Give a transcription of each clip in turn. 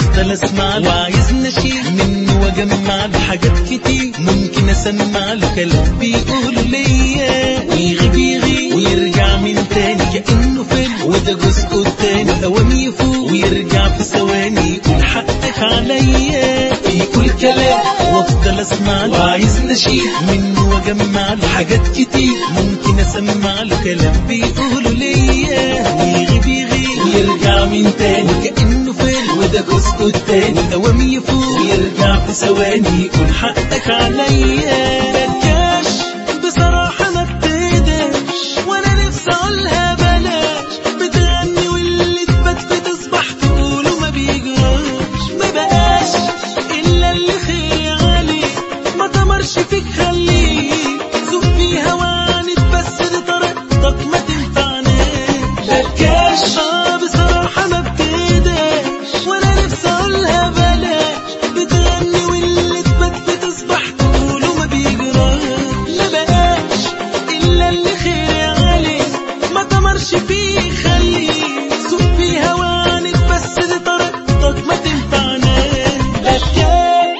وافضل اسمع له وعايز نشيد منه واجمع له حاجات كتير ممكن اسمع له كلام بيقوله ليا ويغيب يغيب ويرجع من تاني كأنه فيلم وده جزءه التاني اوام يفوق ويرجع في ثواني يقول حقك عليا يقول كلام وافضل اسمع له وعايز نشيد منه واجمع له حاجات كتير ممكن اسمع له كلام بيقوله ليا ويغيب يغيب ويرجع من تاني كأنه فيلم وده جزءه التاني اوام يفوق ويرجع في ثواني يقول حقك عليا بكاش بصراحة ما بتقدرش وانا نفسي اقولها بلاش بتغني واللي تبات تصبح تقوله ما بيجراش ما بقاش الا اللي خير عليك ما تمرش فيك خليك زوق فيها وعنت بس دي طريقتك ما تنفعناش بكاش اه بصراحة ما بتقدرش وانا نفسي اقولها بلاش بتغني واللي تبات تصبح تقوله ما بيجراش ما بقاش الا اللي خير عليك ما تمرش فيه خليك سوق فيها وعنت بس دي طريقتك ما تنفعناش بكاش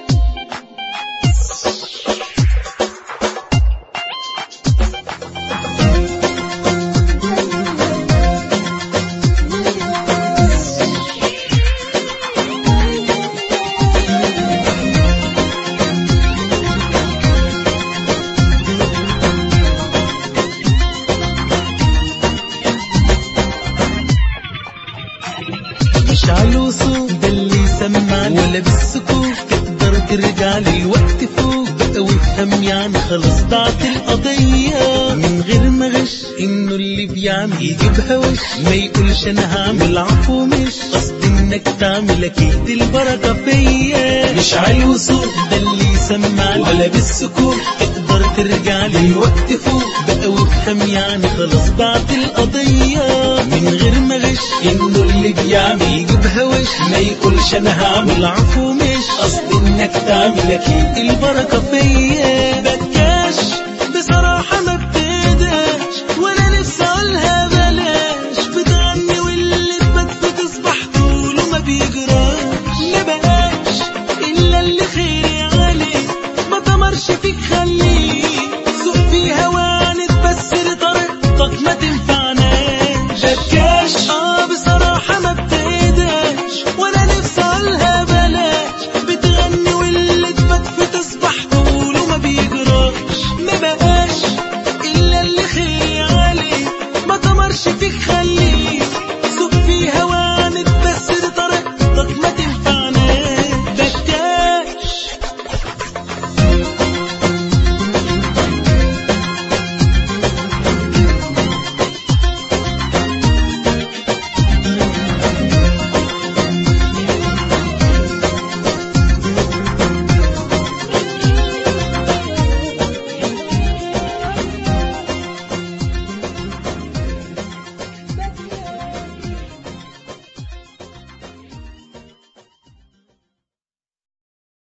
مش على الوصول ده اللي يسمعني ولا بالسكوت تقدر ترجع لي الوقت فوق بقى وافهم يعني خلاص ضاعت القضية من غير ما غش انه اللي بيعمل يجيبها وش ما يقولش انا هعمل عفو مش قصدي انك تعمل اكيد البركة فيا مش على الوصول ده اللي يسمعني ولا بالسكوت تقدر ترجع لي الوقت فوق بقى وافهم يعني خلاص ضاعت القضية من غير ما غش انه اللي بيعمل يجيبها وش ما يقولش انا هعمل عفو مش قصدي انك تعمل اكيد البركة فيا